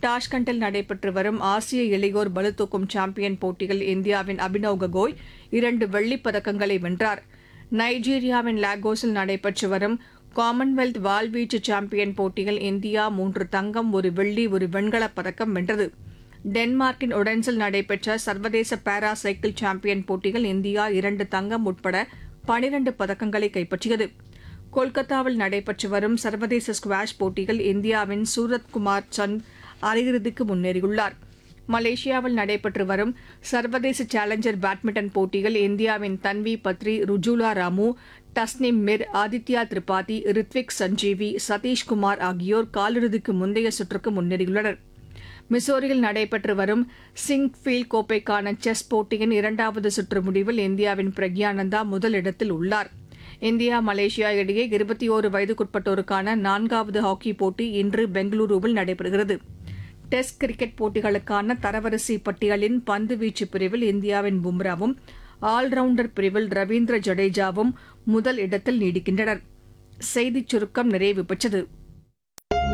டாஷ்கண்டில் நடைபெற்று வரும் ஆசிய இளையோர் பளுதூக்கும் சாம்பியன் போட்டியில் இந்தியாவின் அபினவ் ககோய் இரண்டு வெள்ளிப் பதக்கங்களை வென்றார் நைஜீரியாவின் லாகோஸில் நடைபெற்று வரும் காமன்வெல்த் வாள்வீச்சு சாம்பியன் போட்டியில் இந்தியா மூன்று தங்கம் ஒரு வெள்ளி ஒரு வெண்கலப் பதக்கம் வென்றது டென்மார்க்கின் ஒடென்ஸில் நடைபெற்ற சர்வதேச பாரா சைக்கிள் சாம்பியன் போட்டியில் இந்தியா இரண்டு தங்கம் உட்பட பனிரண்டு பதக்கங்களை கைப்பற்றியது கொல்கத்தாவில் நடைபெற்று வரும் சர்வதேச ஸ்குவாஷ் போட்டியில் இந்தியாவின் சூரத்குமார் சந்த் அரையிறுதிக்கு முன்னேறியுள்ளார் மலேசியாவில் நடைபெற்று வரும் சர்வதேச சேலஞ்சர் பேட்மிண்டன் போட்டியில் இந்தியாவின் தன்வி பத்ரி ருஜுலா ராமு தஸ்னிம் மிர் ஆதித்யா திரிபாதி ரித்விக் சஞ்சீவி சதீஷ்குமார் ஆகியோர் காலிறுதிக்கு முந்தைய சுற்றுக்கு முன்னேறியுள்ளனர் மிசோரியில் நடைபெற்று வரும் சிங்ஃபீல்ட் கோப்பைக்கான செஸ் போட்டியின் இரண்டாவது சுற்று முடிவில் இந்தியாவின் பிரக்யானந்தா முதலிடத்தில் உள்ளார் இந்தியா மலேசியா இடையே இருபத்தி ஓரு வயதுக்குட்பட்டோருக்கான நான்காவது ஹாக்கி போட்டி இன்று பெங்களூருவில் நடைபெறுகிறது டெஸ்ட் கிரிக்கெட் போட்டிகளுக்கான தரவரிசை பட்டியலின் பந்துவீச்சு பிரிவில் இந்தியாவின் பும்ராவும் ஆல்ரவுண்டர் பிரிவில் ரவீந்திர ஜடேஜாவும் முதல் இடத்தில் நீடிக்கின்றனர் செய்திச் சுருக்கம் நிறைவு பெற்றது